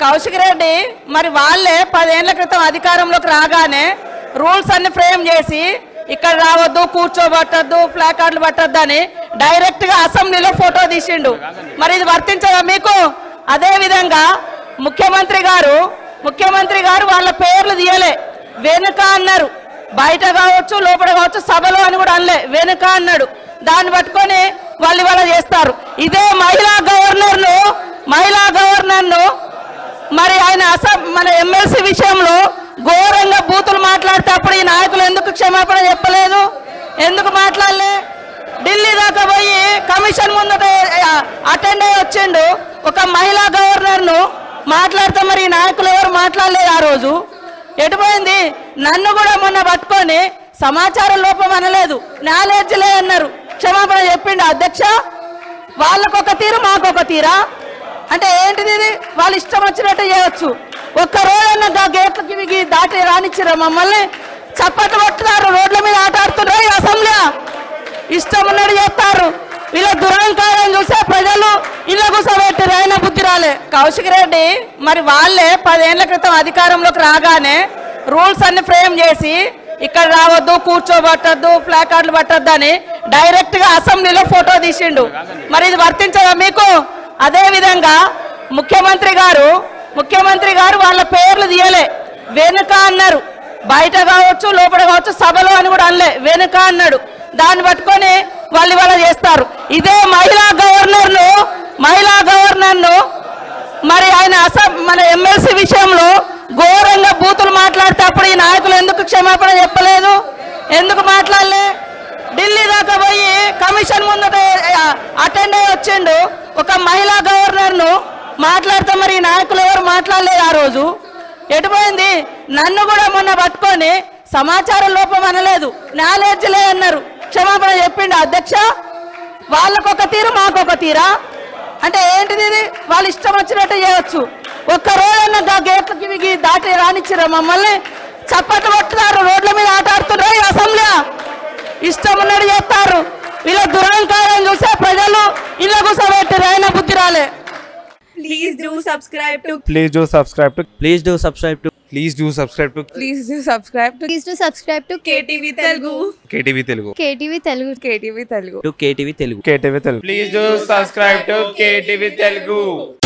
కౌశిక్ రెడ్డి మరి వాళ్ళే పదేళ్ల క్రితం అధికారంలోకి రాగానే రూల్స్ అన్ని ఫ్రేమ్ చేసి ఇక్కడ రావద్దు కూర్చోబట్టద్దు ప్లాకార్డులు పట్టద్దు అని డైరెక్ట్ గా అసెంబ్లీలో ఫోటో తీసిండు మరి ఇది వర్తించదా మీకు అదే విధంగా ముఖ్యమంత్రి గారు ముఖ్యమంత్రి గారు వాళ్ళ పేర్లు తీయలే వెనుక అన్నారు బయట కావచ్చు లోపల కావచ్చు సభలో అని కూడా అనలే వెనుక అన్నాడు దాన్ని పట్టుకొని వాళ్ళు ఇవాళ చేస్తారు ఇదే మహిళా గవర్నర్ ను మహిళా గవర్నర్ ను మరి ఆయన అస మన ఎమ్మెల్సీ విషయంలో ఘోరంగా బూతులు మాట్లాడితే అప్పుడు ఈ నాయకులు ఎందుకు క్షమాపణ చెప్పలేదు ఎందుకు మాట్లాడలే ఢిల్లీ దాకా పోయి కమిషన్ ముందట అటెండ్ అయ్యి వచ్చిండు ఒక మహిళా గవర్నర్ ను మాట్లాడితే మరి ఈ నాయకులు ఎవరు మాట్లాడలేదు ఆ రోజు ఎటుపోయింది నన్ను కూడా మొన్న పట్టుకొని సమాచారం లోపం అనలేదు నాలెడ్జ్ లే అన్నారు క్షమాపణ చెప్పిండు అధ్యక్ష వాళ్ళకొక తీరు మాకొక తీరా అంటే ఏంటిది ఇది వాళ్ళు ఇష్టం వచ్చినట్టు చేయొచ్చు ఒక్క రోజన్నా గా గేట్లకి మిగి దాటి రానిచ్చిరా మమ్మల్ని చప్పట్లు కొట్టున్నారు రోడ్ల మీద ఆట ఆడుతున్నారు ఈ అసెంబ్లీ ఇష్టం ఉన్నట్టు చేస్తారు వీళ్ళ దురహంకారం చూసే ప్రజలు ఇళ్ళ కూర్చోబెట్టి రైన బుద్ధి రాలే కౌశిక్ రెడ్డి మరి వాళ్ళే పదేళ్ల క్రితం అధికారంలోకి రాగానే రూల్స్ అన్ని ఫ్రేమ్ చేసి ఇక్కడ రావద్దు కూర్చోబట్టద్దు ప్లాకార్డులు పట్టద్దు అని డైరెక్ట్ గా అసెంబ్లీలో ఫోటో తీసిండు మరి ఇది వర్తించదా మీకు అదే విధంగా ముఖ్యమంత్రి గారు ముఖ్యమంత్రి గారు వాళ్ళ పేర్లు తీయలే వెనుక అన్నారు బయట కావచ్చు లోపల కావచ్చు సభలో అని కూడా అనలే వెనుక అన్నాడు దాన్ని పట్టుకొని వాళ్ళు ఇవాళ చేస్తారు ఇదే మహిళా గవర్నర్ ను మహిళా గవర్నర్ ను మరి ఆయన అస మన ఎమ్మెల్సీ విషయంలో ఘోరంగా బూతులు మాట్లాడితే అప్పుడు ఈ నాయకులు ఎందుకు క్షమాపణ చెప్పలేదు ఎందుకు మాట్లాడలే ఢిల్లీ దాకా పోయి కమిషన్ ముందట అటెండ్ అయ్యి వచ్చిండు ఒక మహిళా గవర్నర్ ను మాట్లాడితే మరి ఈ నాయకులు ఎవరు మాట్లాడలేదు ఆ రోజు ఎటుపోయింది నన్ను కూడా మొన్న పట్టుకొని సమాచారం లోపం అనలేదు నాలెడ్జ్ లే అన్నారు క్షమాపణ చెప్పిండు అధ్యక్ష వాళ్ళకొక తీరు మాకొక తీరా అంటే ఏంటిది ఇది వాళ్ళు ఇష్టం వచ్చినట్టు చేయొచ్చు ఒక్క రోజన్నా గా గేట్లకి మిగి దాటి రానిచ్చిరా మమ్మల్ని చప్పట్లు కొట్టున్నారు రోడ్ల మీద ఆట ఆడుతున్నారు ఈ అసెంబ్లీ ఇష్టం ఉన్నట్టు చేస్తారు వీళ్ళ దురహంకారం చూసే ప్రజలు ఇళ్ళ కూర్చోబెట్టి రైన బుద్ధి రాలే Please do subscribe to Please do subscribe to. Please do subscribe to Please do subscribe to please do subscribe to please to subscribe to KTV Telugu KTV Telugu. KTV Telugu KTV Telugu to KTV Telugu. KTV Telugu. Please do subscribe to KTV Telugu.